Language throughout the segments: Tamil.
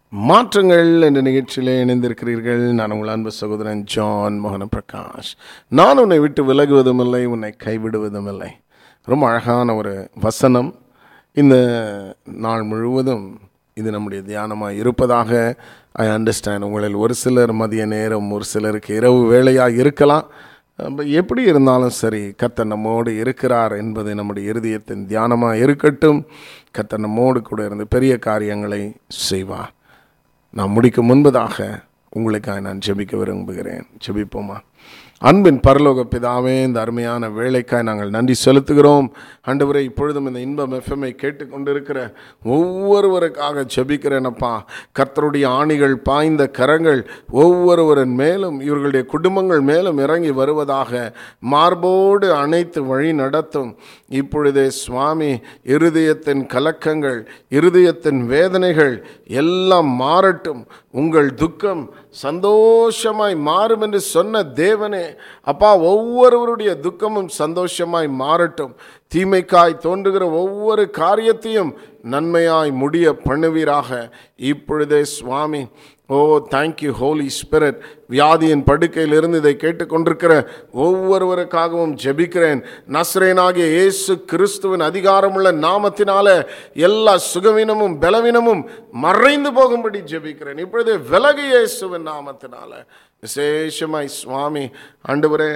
மாற்றங்கள் என்ற நிகழ்ச்சியிலே இணைந்திருக்கிறீர்கள் நான் உங்கள் அன்பு சகோதரன் ஜான் மோகன பிரகாஷ் நான் உன்னை விட்டு விலகுவதும் இல்லை உன்னை கைவிடுவதும் இல்லை ரொம்ப அழகான ஒரு வசனம் இந்த நாள் முழுவதும் இது நம்முடைய தியானமாக இருப்பதாக ஐ அண்டர்ஸ்டாண்ட் உங்களில் ஒரு சிலர் மதிய நேரம் ஒரு சிலருக்கு இரவு வேலையாக இருக்கலாம் அப்ப எப்படி இருந்தாலும் சரி கர்த்தர் நம்மோடு இருக்கிறார் என்பது நம்முடைய இருதயத்தின் தியானமாக இருக்கட்டும் கர்த்தர் நம்மோடு கூட இருந்து பெரிய காரியங்களை செய்வார் நான் முடிக்கும் முன்பதாக உங்களுக்காக நான் ஜெபிக்க விரும்புகிறேன் ஜெபிப்போமா அன்பின் பரலோக பிதாவே இந்த அருமையான வேலைக்காய் நாங்கள் நன்றி செலுத்துகிறோம் ஆண்டவரே இப்பொழுதும் இந்த இன்பம் எஃப்எம்ஐ கேட்டுக்கொண்டிருக்கிற ஒவ்வொருவருக்காக ஜெபிக்கிறேனப்பா கர்த்தருடைய ஆணிகள் பாய்ந்த கரங்கள் ஒவ்வொருவரின் மேலும் இவர்களுடைய குடும்பங்கள் மேலும் இறங்கி வருவதாக மார்போடு அணைத்து வழி நடத்தும் இப்பொழுதே சுவாமி இருதயத்தின் கலக்கங்கள் இருதயத்தின் வேதனைகள் எல்லாம் மாறட்டும் உங்கள் துக்கம் சந்தோஷமாய் மாறும் என்று சொன்ன தேவனே அப்பா ஒவ்வொருவருடைய துக்கமும் சந்தோஷமாய் மாறட்டும் தீமைக்காய் தோன்றுகிற ஒவ்வொரு காரியத்தையும் நன்மையாய் முடிய பண்ணுவீராக இப்பொழுதே சுவாமி ஓ தேங்க்யூ ஹோலி ஸ்பிரிட் வியாதியின் படுக்கையிலிருந்து இதை கேட்டுக்கொண்டிருக்கிற ஒவ்வொருவருக்காகவும் ஜெபிக்கிறேன் நஸ்ரேனாகிய இயேசு கிறிஸ்துவின் அதிகாரமுள்ள நாமத்தினால எல்லா சுகவீனமும் பலவீனமும் மறைந்து போகும்படி ஜெபிக்கிறேன் இப்பொழுது விலகு இயேசுவின் நாமத்தினால விசேஷமாய் சுவாமி ஆண்டவரே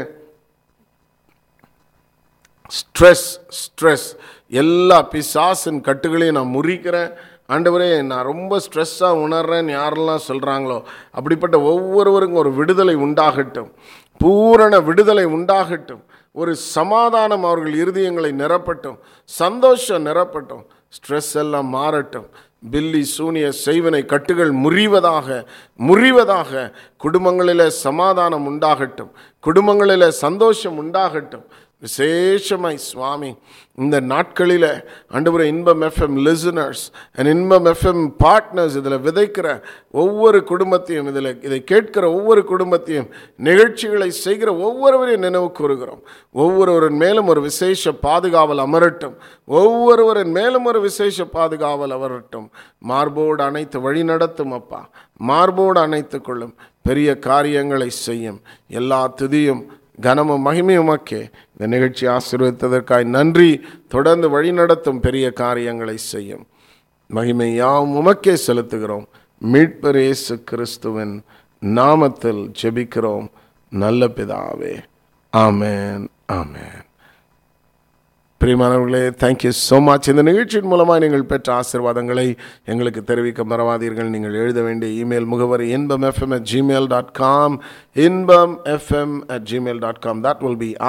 ஸ்ட்ரெஸ் ஸ்ட்ரெஸ் எல்லா பிசாசின் கட்டுகளையும் நான் முறிக்கிறேன் ஆண்டவரே நான் ரொம்ப ஸ்ட்ரெஸ்ஸாக உணர்றேன்னு யாரெல்லாம் சொல்கிறாங்களோ அப்படிப்பட்ட ஒவ்வொருவருக்கும் ஒரு விடுதலை உண்டாகட்டும் பூரண விடுதலை உண்டாகட்டும் ஒரு சமாதானம் அவர்கள் இருதயங்களை நிரப்பட்டும் சந்தோஷம் நிரப்பட்டும் ஸ்ட்ரெஸ் எல்லாம் மாறட்டும் பில்லி சூனிய செய்வனை கட்டுகள் முறிவதாக முறிவதாக குடும்பங்களில் சமாதானம் உண்டாகட்டும் குடும்பங்களில் சந்தோஷம் உண்டாகட்டும் விசேஷமாய் சுவாமி இந்த நாட்களில் ஆண்டவரை Inbam FM listeners and Inbam FM partners இதில் விதைக்கிற ஒவ்வொரு குடும்பத்தையும் இதில் இதை கேட்கிற ஒவ்வொரு குடும்பத்தையும் நிகழ்ச்சிகளை செய்கிற ஒவ்வொருவரையும் நினைவு கூறுகிறோம் ஒவ்வொருவரின் மேலும் ஒரு விசேஷ பாதுகாவல் அமரட்டும் ஒவ்வொருவரின் மேலும் ஒரு விசேஷ பாதுகாவல் அமரட்டும் மார்போடு அனைத்து வழி நடத்தும் அப்பா மார்போடு அணைத்து கொள்ளும் பெரிய காரியங்களை செய்யும் எல்லா துதியும் கனமும் மகிமையும் உமக்கே இந்த நிகழ்ச்சி ஆசீர்வதித்ததற்காய் நன்றி தொடர்ந்து வழிநடத்தும் பெரிய காரியங்களை செய்யும் மகிமை யாவும் உமக்கே செலுத்துகிறோம் மீட்பர் இயேசு கிறிஸ்துவின் நாமத்தில் ஜெபிக்கிறோம் நல்ல பிதாவே ஆமேன் ஆமேன் பிரியமானவர்களே தேங்க்யூ ஸோ மச் இந்த நிகழ்ச்சியின் மூலமாக நீங்கள் பெற்ற ஆசீர்வாதங்களை எங்களுக்கு தெரிவிக்க மறவாதீர்கள் நீங்கள் எழுத வேண்டிய இமெயில் முகவரி Inbam FM at Gmail dot com Inbam FM at Gmail dot com that will be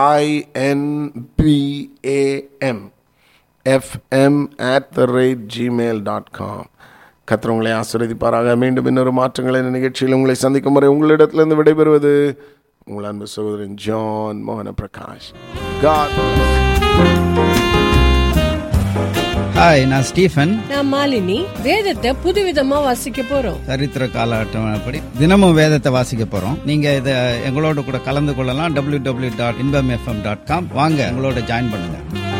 INBAM FM at the rate Gmail dot com கத்திரவங்களை ஆசீர்வதிப்பாராக மீண்டும் இன்னொரு மாற்றங்களின் நிகழ்ச்சியில் உங்களை சந்திக்கும் வரை உங்களிடத்திலிருந்து விடைபெறுவது உங்கள் அன்பு சகோதரன் ஜான் மோகன பிரகாஷ் God ஹாய் நான் ஸ்டீஃபன் நான் மாலினி வேதத்தை புதுவிதமா வாசிக்க போறோம் சரித்திர கால அட்டவணைப்படி தினமும் வேதத்தை வாசிக்க போறோம் நீங்க இதை எங்களோட கூட கலந்து கொள்ளலாம் W W dot Inbam FM dot com வாங்க எங்களோட ஜாயின் பண்ணுங்க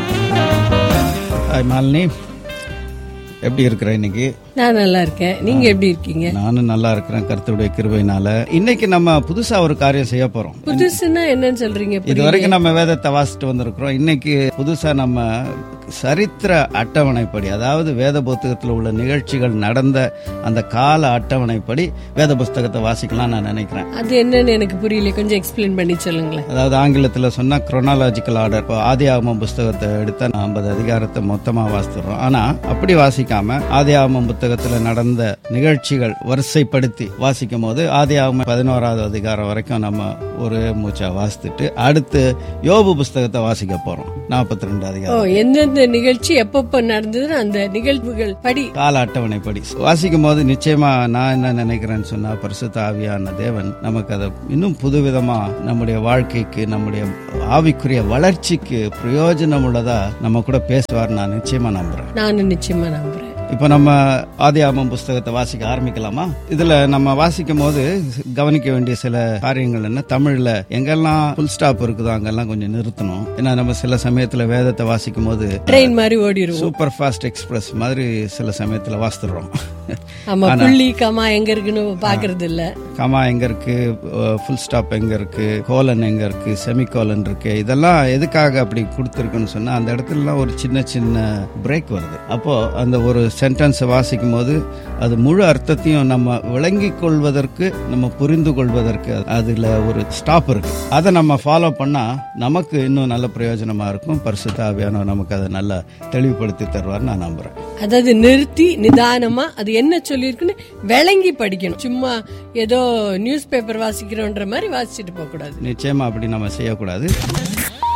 ஹாய் மாலினி எப்படி இருக்கிற இன்னைக்கு நான் நல்லா இருக்கேன் நீங்க எப்படி இருக்கீங்க நானும் நல்லா இருக்கிறேன் கருத்துடைய கிருபையினால இன்னைக்கு நம்ம புதுசா ஒரு காரியம் செய்ய போறோம் புதுசுன்னா என்னன்னு சொல்றீங்க இது வரைக்கும் நம்ம வேதத்தை வாசிட்டு வந்திருக்கிறோம் இன்னைக்கு புதுசா நம்ம சரித்திர அட்டவணைப்படி அதாவது வேத புத்தகத்தில் உள்ள நிகழ்ச்சிகள் நடந்த அந்த கால அட்டவணைப்படி வேத புஸ்தகத்தை வாசிக்கலாம் நான் நினைக்கிறேன் அது என்னன்னு எனக்கு புரியல கொஞ்சம் எக்ஸ்பிளைன் பண்ணி சொல்லுங்களேன் அதாவது ஆங்கிலத்தில் சொன்னா குரோனாலஜிக்கல் ஆர்டர் இப்போ ஆதி ஆகமம் புஸ்தகத்தை எடுத்தா ஐம்பது அதிகாரத்தை மொத்தமா வாசித்துறோம் ஆனா அப்படி வாசிக்காம ஆதி ஆகமம் புத்தகத்தில் நடந்த நிகழ்ச்சிகள் வரிசைப்படுத்தி வாசிக்கும் போது ஆதி ஆகமம் பதினோராவது அதிகாரம் வரைக்கும் நம்ம ஒரே மூச்சா வாசித்துட்டு அடுத்து யோபு புஸ்தகத்தை வாசிக்க போறோம் நாற்பத்தி ரெண்டு ஓ அதிகாரம் எந்தெந்த நிகழ்ச்சி எப்பப்ப நடந்ததுன்னு அந்த நிகழ்வுகள் படி கால அட்டவணைப்படி வாசிக்கும் போது நிச்சயமா நான் என்ன நினைக்கிறேன்னு சொன்னா பரிசுத்த ஆவியான தேவன் நமக்கு அதை இன்னும் புதுவிதமா நம்முடைய வாழ்க்கைக்கு நம்முடைய ஆவிக்குரிய வளர்ச்சிக்கு பிரயோஜனம் உள்ளதா நம்ம கூட பேசுவார் நான் நிச்சயமா நம்புறேன் நானும் நிச்சயமா நம்புறேன் இப்போ நம்ம ஆதியாமம் புஸ்தகத்தை வாசிக்க ஆரம்பிக்கலாமா இதுல நம்ம வாசிக்கும் போது கவனிக்க வேண்டிய சில காரியங்கள் என்ன தமிழ்ல எங்கெல்லாம் ஃபுல் ஸ்டாப் இருக்குதோ அங்கெல்லாம் கொஞ்சம் நிறுத்தணும் ஏன்னா நம்ம சில சமயத்துல வேதத்தை வாசிக்கும் போது ட்ரெயின் மாதிரி ஓடிடுவோம் சூப்பர் ஃபாஸ்ட் எக்ஸ்பிரஸ் மாதிரி சில சமயத்துல வாசித்துடுறோம் ஆமா புள்ளி கமா எங்க இருக்குன்னு பாக்குறது இல்ல கமா எங்க இருக்கு ஃபுல் ஸ்டாப் எங்க இருக்கு கோலன் எங்க இருக்கு செமி கோலன் இருக்கு இதெல்லாம் எதுக்காக அப்படி கொடுத்துருக்குன்னு சொன்னா அந்த இடத்துலலாம் ஒரு சின்ன சின்ன பிரேக் வருது அப்போ அந்த ஒரு சென்டென்ஸை வாசிக்கும் போது அது முழு அர்த்தத்தையும் நம்ம விளங்கிக் கொள்வதற்கு நம்ம புரிந்து கொள்வதற்கு அதுல ஒரு ஸ்டாப் இருக்கு அதை நம்ம ஃபாலோ பண்ணா நமக்கு இன்னும் நல்ல பிரயோஜனமா இருக்கும் பரிசுத்த ஆவியானவர் நமக்கு அதை நல்லா தெளிவுபடுத்தி தருவார் நான் நம்புறேன் அதாவது நிறுத்தி நிதானமா அது என்ன சொல்லியிருக்குன்னு விளங்கி படிக்கணும் சும்மா ஏதோ நியூஸ் பேப்பர் வாசிக்கிறோன்ற மாதிரி வாசிச்சுட்டு போக கூடாது நிச்சயமா அப்படி நம்ம செய்யக்கூடாது